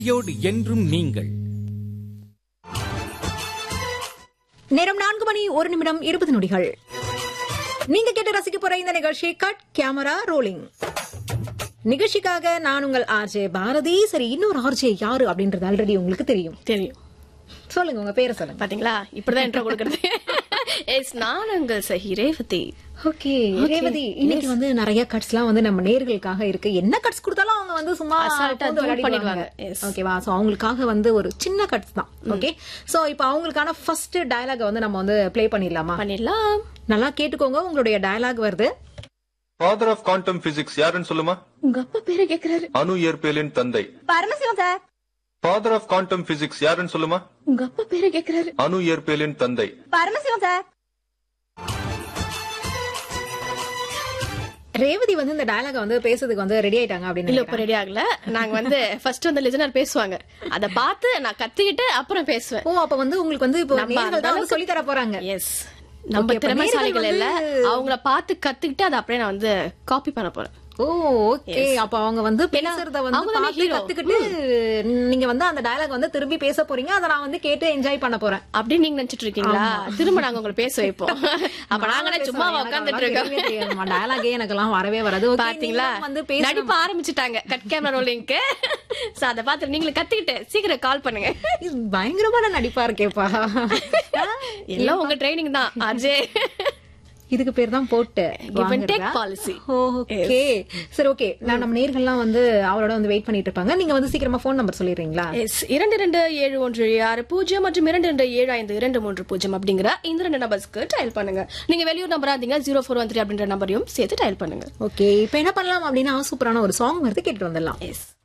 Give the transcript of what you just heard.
யோடு என்றும் நீங்கள் நேரம் நான்கு மணி ஒரு நிமிடம் இருபது நொடிகள் நீங்க கேட்டு ரசிக்க போற இந்த நிகழ்ச்சி கட் கேமரா ரோலிங் நிகழ்ச்சிக்காக நான் உங்கள் ஆர்ஜே பாரதி சரி இன்னொரு ஆர்ஜே யாரு அப்படின்றது ஆல்ரெடி உங்களுக்கு தெரியும் தெரியும் சொல்லுங்க உங்க பேரை சொல்லுங்க பாத்தீங்களா இப்படிதான் இன்ட்ரோ கொடுக்கறது எஸ் நான் உங்கள் சஹி ரேவதி ஓகே ரேவதி இன்னைக்கு வந்து நிறைய கட்ஸ் எல்லாம் வந்து நம்ம நேர்களுக்காக இருக்கு என்ன கட்ஸ் கொடுத்தாலும் அவங்க வந்து சும்மா அசால்ட்டா பூந்து தூள் விளையாடிடுவாங்க. பண்ணிடுவாங்க. Yes. ஓகேவா சோ அவங்களுக்காக வந்து ஒரு சின்ன கட்ஸ் தான் ஓகே சோ இப்போ அவங்களுக்கான ஃபர்ஸ்ட் டயலாக வந்து நம்ம வந்து ப்ளே பண்ணிடலாமா பண்ணிடலாம் நல்லா கேட்டுக்கோங்க உங்களுடைய டயலாக் வருது ஃபாதர் ஆஃப் குவாண்டம் பிசிக்ஸ் யாருன்னு சொல்லுமா உங்க அப்பா பேரை கேக்குறாரு அணு இயற்பியலின் தந்தை Paramasivam sir father of quantum physics யாருன்னு சொல்லுமா உங்க அப்பா பேரை கேக்குறாரு அணு இயற்பியலின் தந்தை பரமசிவம் சார் ரேவதி வந்து இந்த டயலாக வந்து பேசுறதுக்கு வந்து ரெடி ஆயிட்டாங்க அப்படின்னு இல்ல இப்ப ரெடி ஆகல நாங்க வந்து ஃபர்ஸ்ட் வந்து லிசனர் பேசுவாங்க அத பார்த்து நான் கத்துக்கிட்டு அப்புறம் பேசுவேன் ஓ அப்ப வந்து உங்களுக்கு வந்து இப்போ நம்ம நேர்கள் அந்த தான் வந்து அளவுக்கு- சொல்லி தர போறாங்க எஸ் நம்ம Okay, அப்ப திறமைசாலிகள் நேர்கள் இல்ல வந்து- அவங்கள பார்த்து கத்துக்கிட்டு அதை அப்படியே நான் வந்து காப்பி பண்ண போறேன் ஓ ஓகே அப்ப அவங்க வந்து பேசுறத வந்து அவங்க தானே பார்த்து hero. கத்துக்கிட்டு நீங்க வந்து அந்த டயலாக் வந்து திரும்பி பேச போறீங்க அதை நான் வந்து கேட்டு என்ஜாய் பண்ண போறேன் அப்படி நீங்க நினைச்சிட்டு இருக்கீங்களா திரும்ப நாங்க உங்களை பேச வைப்போம் அப்ப நாங்க சும்மா உட்காந்துட்டு இருக்கோம் டயலாகே எனக்கெல்லாம் வரவே வராது Okay, பாத்தீங்களா நீங்களும் வந்து பேச நடிப்பு ஆரம்பிச்சுட்டாங்க கட் கேமரா ரோலிங்க்கு சோ அத பாத்து நீங்களும் கத்துக்கிட்டு சீக்கிரம் கால் பண்ணுங்க இது பயங்கரமான நடிப்பா இருக்கேப்பா எல்லாம் உங்க ட்ரைனிங் தான் அஜய் இதுக்கு பேர் தான் போட்டு Give and take policy. Okay சரி ஓகே நான் நம்ம நேர்கள்லாம் வந்து அவரோட வந்து வெயிட் பண்ணிட்டு இருப்பாங்க நீங்க வந்து சீக்கிரமா ஃபோன் நம்பர் சொல்லிடுறீங்களா எஸ் இரண்டு இரண்டு ஏழு ஒன்று ஆறு பூஜ்ஜியம் மற்றும் இரண்டு இரண்டு ஏழு ஐந்து இரண்டு மூன்று பூஜ்ஜியம் அப்படிங்கிற இந்த ரெண்டு நம்பர்ஸ்க்கு டயல் பண்ணுங்க நீங்க வெளியூர் நம்பரா இருந்தீங்க ஜீரோ ஃபோர் ஒன் த்ரீ அப்படின்ற நம்பரையும் சேர்த்து டயல் பண்ணுங்க ஓகே இப்போ என்ன பண்ணலாம் அப்படின்னா சூப்பரான ஒரு சாங் வருது கேட்டு வந்துடலாம் எஸ்